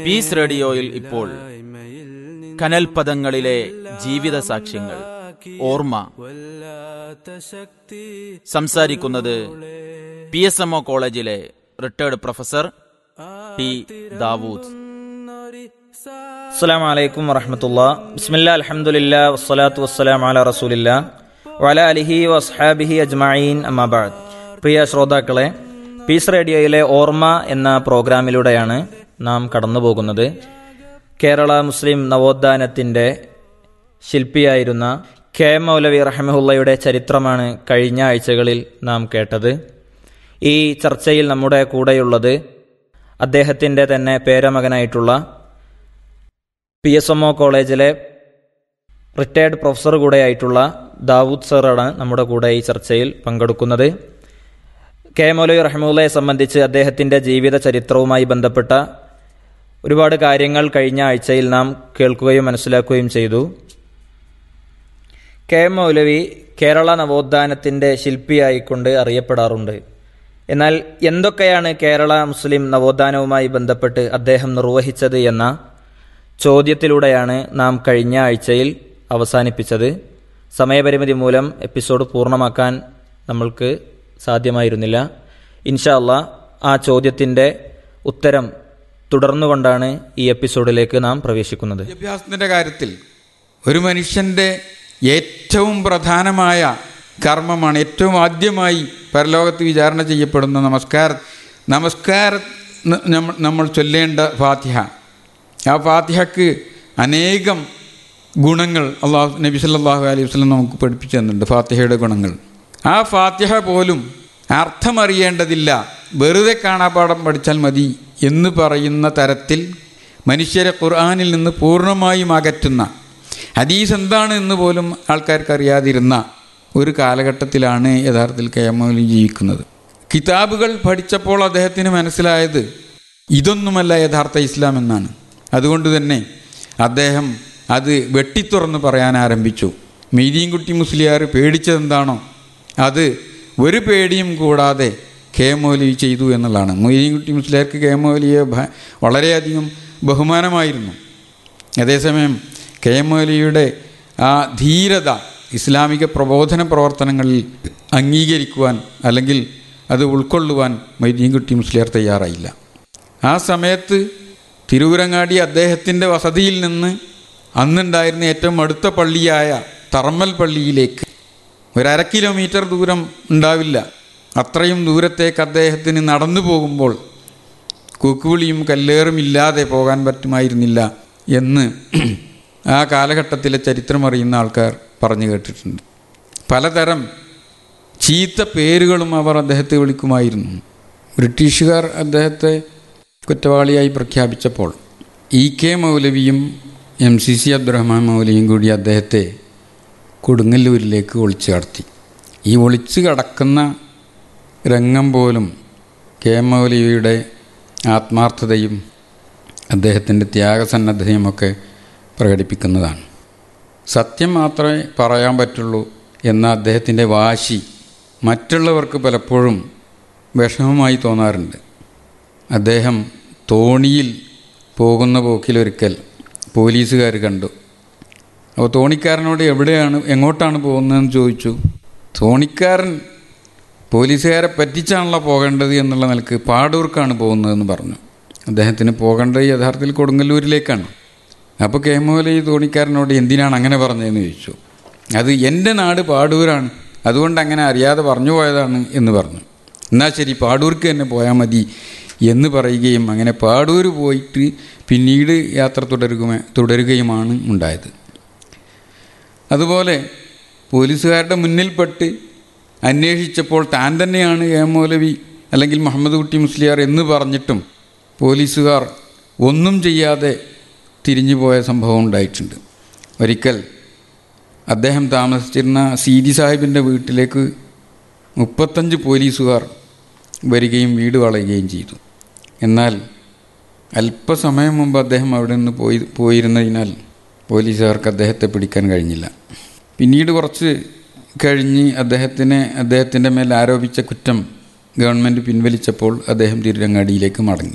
piece റേഡിയോയിൽ ഇപ്പോൾ കനൽപദങ്ങളിലെ ജീവിത സാക്ഷ്യങ്ങൾ ഓർമ്മ സംസാരിക്കുന്നത് പി എസ് എം ഒ കോളേജിലെ റിട്ടയർഡ് പ്രൊഫസർ ടി ദാവൂദ് അസ്സാം വലൈക്കും വറഹമത്തുള്ള ബിസ്മില്ല അലഹമുല്ല വസ്സലാത്തു വസ്സലാം അല റസൂലില്ല വല അലിഹി വസ്ഹാബിഹി അജ്മഈൻ അമ്മാബാദ് പ്രിയ ശ്രോതാക്കളെ പീസ് റേഡിയോയിലെ ഓർമ്മ എന്ന പ്രോഗ്രാമിലൂടെയാണ് നാം കടന്നു പോകുന്നത് കേരള മുസ്ലിം നവോത്ഥാനത്തിൻ്റെ ശില്പിയായിരുന്ന കെ എം മൗലവി റഹമുല്ലയുടെ ചരിത്രമാണ് കഴിഞ്ഞ ആഴ്ചകളിൽ നാം കേട്ടത് ഈ ചർച്ചയിൽ നമ്മുടെ കൂടെയുള്ളത് അദ്ദേഹത്തിൻ്റെ തന്നെ പേരമകനായിട്ടുള്ള പി എസ് എം ഒ കോളേജിലെ റിട്ടയർഡ് പ്രൊഫസർ കൂടെയായിട്ടുള്ള ദാവൂദ് സാറാണ് നമ്മുടെ കൂടെ ഈ ചർച്ചയിൽ പങ്കെടുക്കുന്നത് കെ മൗലവി റഹമുല്ലയെ സംബന്ധിച്ച് അദ്ദേഹത്തിൻ്റെ ജീവിത ചരിത്രവുമായി ബന്ധപ്പെട്ട ഒരുപാട് കാര്യങ്ങൾ കഴിഞ്ഞ ആഴ്ചയിൽ നാം കേൾക്കുകയും മനസ്സിലാക്കുകയും ചെയ്തു കെ എം മൗലവി കേരള നവോത്ഥാനത്തിൻ്റെ ശില്പിയായിക്കൊണ്ട് അറിയപ്പെടാറുണ്ട് എന്നാൽ എന്തൊക്കെയാണ് കേരള മുസ്ലിം നവോത്ഥാനവുമായി ബന്ധപ്പെട്ട് അദ്ദേഹം നിർവഹിച്ചത് എന്ന ചോദ്യത്തിലൂടെയാണ് നാം കഴിഞ്ഞ ആഴ്ചയിൽ അവസാനിപ്പിച്ചത് സമയപരിമിതി മൂലം എപ്പിസോഡ് പൂർണ്ണമാക്കാൻ നമ്മൾക്ക് സാധ്യമായിരുന്നില്ല ഇൻഷാ അള്ളാ ആ ചോദ്യത്തിൻ്റെ ഉത്തരം തുടർന്നുകൊണ്ടാണ് ഈ എപ്പിസോഡിലേക്ക് നാം പ്രവേശിക്കുന്നത് വിദ്യാഭ്യാസത്തിൻ്റെ കാര്യത്തിൽ ഒരു മനുഷ്യൻ്റെ ഏറ്റവും പ്രധാനമായ കർമ്മമാണ് ഏറ്റവും ആദ്യമായി പരലോകത്ത് വിചാരണ ചെയ്യപ്പെടുന്ന നമസ്കാര നമസ്കാര നമ്മൾ നമ്മൾ ചൊല്ലേണ്ട ഫാത്തിഹ ആ ഫാത്തിഹക്ക് അനേകം ഗുണങ്ങൾ അള്ളാഹു നബി സല്ലല്ലാഹു അലൈഹി വസല്ലം നമുക്ക് പഠിപ്പിച്ചു തന്നിട്ടുണ്ട് ഫാത്തിഹയുടെ ഗുണങ്ങൾ ആ ഫാത്തിഹ പോലും അർത്ഥമറിയേണ്ടതില്ല വെറുതെ കാണാപാഠം പഠിച്ചാൽ മതി എന്ന് പറയുന്ന തരത്തിൽ മനുഷ്യരെ ഖുർആാനിൽ നിന്ന് പൂർണ്ണമായും അകറ്റുന്ന ഹദീസ് എന്താണ് എന്ന് പോലും ആൾക്കാർക്ക് അറിയാതിരുന്ന ഒരു കാലഘട്ടത്തിലാണ് യഥാർത്ഥത്തിൽ കെ എം മൗലി ജീവിക്കുന്നത് കിതാബുകൾ പഠിച്ചപ്പോൾ അദ്ദേഹത്തിന് മനസ്സിലായത് ഇതൊന്നുമല്ല യഥാർത്ഥ ഇസ്ലാം എന്നാണ് അതുകൊണ്ട് തന്നെ അദ്ദേഹം അത് വെട്ടിത്തുറന്ന് പറയാൻ ആരംഭിച്ചു മെയ്തീൻകുട്ടി മുസ്ലിയാർ പേടിച്ചതെന്താണോ അത് ഒരു പേടിയും കൂടാതെ കെ മൗലവി ചെയ്തു എന്നുള്ളതാണ് മൊയ്തീൻകുട്ടി മുസ്ലിയാർക്ക് കെ മൗലിയെ വളരെയധികം ബഹുമാനമായിരുന്നു അതേസമയം കെ എം മൗലിയുടെ ആ ധീരത ഇസ്ലാമിക പ്രബോധന പ്രവർത്തനങ്ങളിൽ അംഗീകരിക്കുവാൻ അല്ലെങ്കിൽ അത് ഉൾക്കൊള്ളുവാൻ മൈദീൻകുട്ടി മുസ്ലിയാർ തയ്യാറായില്ല ആ സമയത്ത് തിരുവരങ്ങാടി അദ്ദേഹത്തിൻ്റെ വസതിയിൽ നിന്ന് അന്നുണ്ടായിരുന്ന ഏറ്റവും അടുത്ത പള്ളിയായ തറമ്മൽ പള്ളിയിലേക്ക് ഒരു അര കിലോമീറ്റർ ദൂരം ഉണ്ടാവില്ല അത്രയും ദൂരത്തേക്ക് അദ്ദേഹത്തിന് നടന്നു പോകുമ്പോൾ കൂക്കുവിളിയും കല്ലേറും ഇല്ലാതെ പോകാൻ പറ്റുമായിരുന്നില്ല എന്ന് ആ കാലഘട്ടത്തിലെ ചരിത്രം അറിയുന്ന ആൾക്കാർ പറഞ്ഞു കേട്ടിട്ടുണ്ട് പലതരം ചീത്ത പേരുകളും അവർ അദ്ദേഹത്തെ വിളിക്കുമായിരുന്നു ബ്രിട്ടീഷുകാർ അദ്ദേഹത്തെ കുറ്റവാളിയായി പ്രഖ്യാപിച്ചപ്പോൾ ഇ കെ മൗലവിയും എം സി സി അബ്ദുറഹ്മാൻ മൗലവിയും കൂടി അദ്ദേഹത്തെ കൊടുങ്ങല്ലൂരിലേക്ക് ഒളിച്ചു കടത്തി ഈ ഒളിച്ചു കടക്കുന്ന രംഗം പോലും കെ എം മൗലവിയുടെ ആത്മാർത്ഥതയും അദ്ദേഹത്തിൻ്റെ ത്യാഗസന്നദ്ധതയുമൊക്കെ പ്രകടിപ്പിക്കുന്നതാണ് സത്യം മാത്രമേ പറയാൻ പറ്റുള്ളൂ എന്ന അദ്ദേഹത്തിൻ്റെ വാശി മറ്റുള്ളവർക്ക് പലപ്പോഴും വിഷമമായി തോന്നാറുണ്ട് അദ്ദേഹം തോണിയിൽ പോകുന്ന പോക്കിലൊരിക്കൽ പോലീസുകാർ കണ്ടു അപ്പോൾ തോണിക്കാരനോട് എവിടെയാണ് എങ്ങോട്ടാണ് പോകുന്നതെന്ന് ചോദിച്ചു തോണിക്കാരൻ പോലീസുകാരെ പറ്റിച്ചാണല്ലോ പോകേണ്ടത് എന്നുള്ള നിലക്ക് പാടൂർക്കാണ് പോകുന്നതെന്ന് പറഞ്ഞു അദ്ദേഹത്തിന് പോകേണ്ടത് യഥാർത്ഥത്തിൽ കൊടുങ്ങല്ലൂരിലേക്കാണ് അപ്പോൾ കെ മോല ഈ തോണിക്കാരനോട് എന്തിനാണ് അങ്ങനെ പറഞ്ഞതെന്ന് ചോദിച്ചു അത് എൻ്റെ നാട് പാടൂരാണ് അതുകൊണ്ട് അങ്ങനെ അറിയാതെ പറഞ്ഞു പോയതാണ് എന്ന് പറഞ്ഞു എന്നാൽ ശരി പാടൂർക്ക് തന്നെ പോയാൽ മതി എന്ന് പറയുകയും അങ്ങനെ പാടൂർ പോയിട്ട് പിന്നീട് യാത്ര തുടരുക തുടരുകയുമാണ് ഉണ്ടായത് അതുപോലെ പോലീസുകാരുടെ മുന്നിൽപ്പെട്ട് അന്വേഷിച്ചപ്പോൾ താൻ തന്നെയാണ് എ മൗലവി അല്ലെങ്കിൽ മുഹമ്മദ് കുട്ടി മുസ്ലിയാർ എന്ന് പറഞ്ഞിട്ടും പോലീസുകാർ ഒന്നും ചെയ്യാതെ തിരിഞ്ഞു പോയ സംഭവം ഉണ്ടായിട്ടുണ്ട് ഒരിക്കൽ അദ്ദേഹം താമസിച്ചിരുന്ന സീതി സാഹിബിൻ്റെ വീട്ടിലേക്ക് മുപ്പത്തഞ്ച് പോലീസുകാർ വരികയും വീട് വളയുകയും ചെയ്തു എന്നാൽ അല്പസമയം മുമ്പ് അദ്ദേഹം അവിടെ നിന്ന് പോയി പോയിരുന്നതിനാൽ പോലീസുകാർക്ക് അദ്ദേഹത്തെ പിടിക്കാൻ കഴിഞ്ഞില്ല പിന്നീട് കുറച്ച് കഴിഞ്ഞ് അദ്ദേഹത്തിനെ അദ്ദേഹത്തിൻ്റെ മേൽ ആരോപിച്ച കുറ്റം ഗവൺമെൻറ് പിൻവലിച്ചപ്പോൾ അദ്ദേഹം തിരുരങ്ങാടിയിലേക്ക് മടങ്ങി